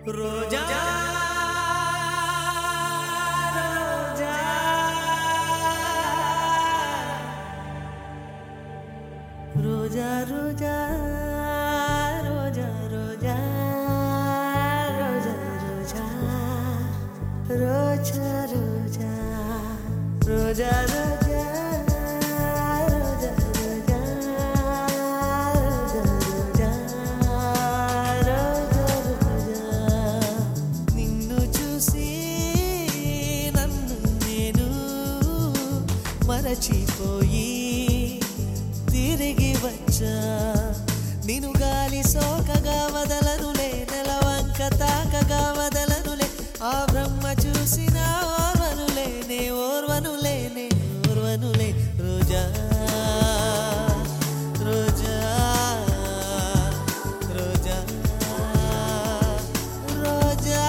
రోజా రోజా రోజా రోజా రోజా రోజా రోజా రోజా రోజా రోజా రోజా రోజా రోజా రోజా నిన్ను చూసి నన్ను నేను మరచిపోయి తిరిగి వచ్చా నిన్ను గాలి సోకగా వదలనులే నెలవంక తాకగా వదలనులే ఆ బ్రహ్మ చూసిన ఓర్వనులే నే ఓర్వనులే నే ఓర్వనులే రోజా రోజా రోజా రోజా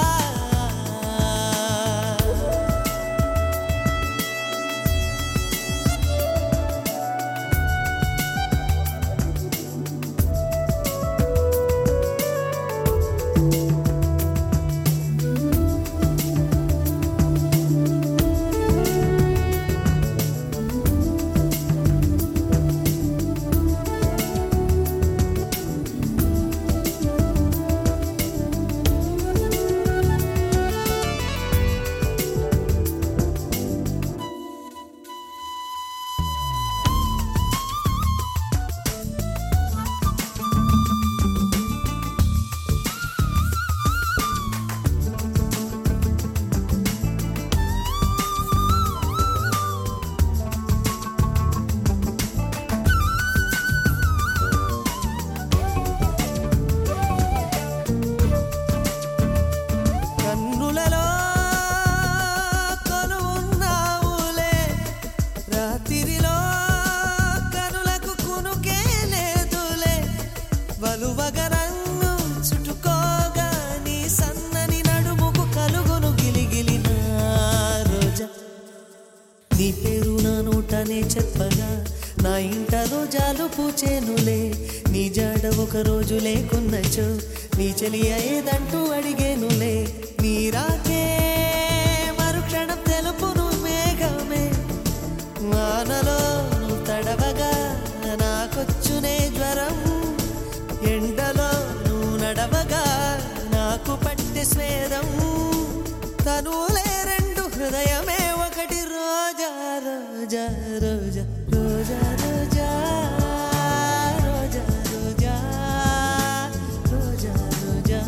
కన్నులలో కొలువున్నావులే రాత్రిలో కనులకు కునుకే లేదులే వలువగా నన్ను చుట్టుకోగా నీ సన్నని నడుముకు కలుగును గిలిగిలిన రోజా నీ పేరు నా నోటనే చెప్పగా నా ఇంట రోజాలు పూచేనులే నీ జాడ ఒక రోజు లేకున్నచో నీ చెలియ ఏదంటూ అడిగేనులే నీ రాకే మరుక్షణం తెలుపును మేఘమే వానలో నువ్వు తడవగా నాకొచ్చునే జ్వరం ఎండలో నువ్వు నడవగా నాకు పట్టె స్వేదం తనులే రెండు హృదయమే ఒకటి రోజా రోజా రోజా రోజా రోజా రోజా రోజా రోజా రోజా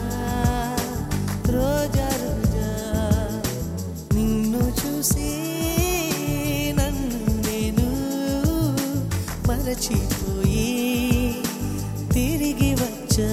రోజా రోజా నిన్ను చూసి నన్ను నేను మరచిపోయి తిరిగి వచ్చా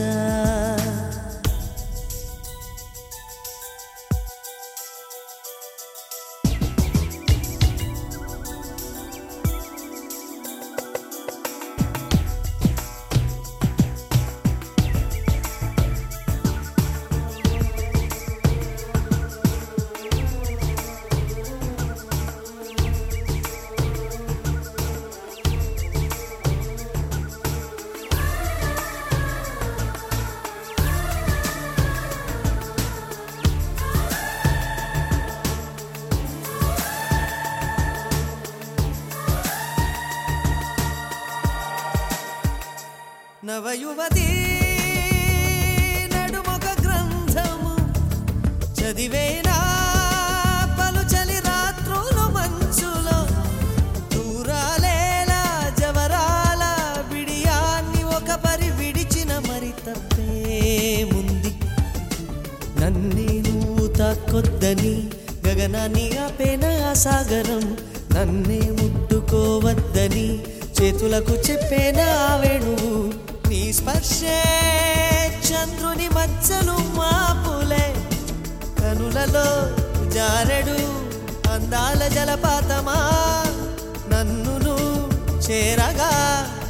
నవయువతి నడుమొక గ్రంథము చదివేనా పలుచలి రాత్రులు మంచులో దూరాలేలా జవరాల బిడియాన్ని ఒక పరి విడిచిన మరి తప్పేముంది నన్నే నువ్వు తాకొద్దని గగనాన్ని ఆపేన ఆ సాగరం నన్నే ముట్టుకోవద్దని చేతులకు చెప్పేన ఆ వేణువు నీ స్పర్శే చంద్రుని మచ్చలు మాపులే కనులలో జారెడు అందాల జలపాతమా నన్ను నువ్వు చేరగా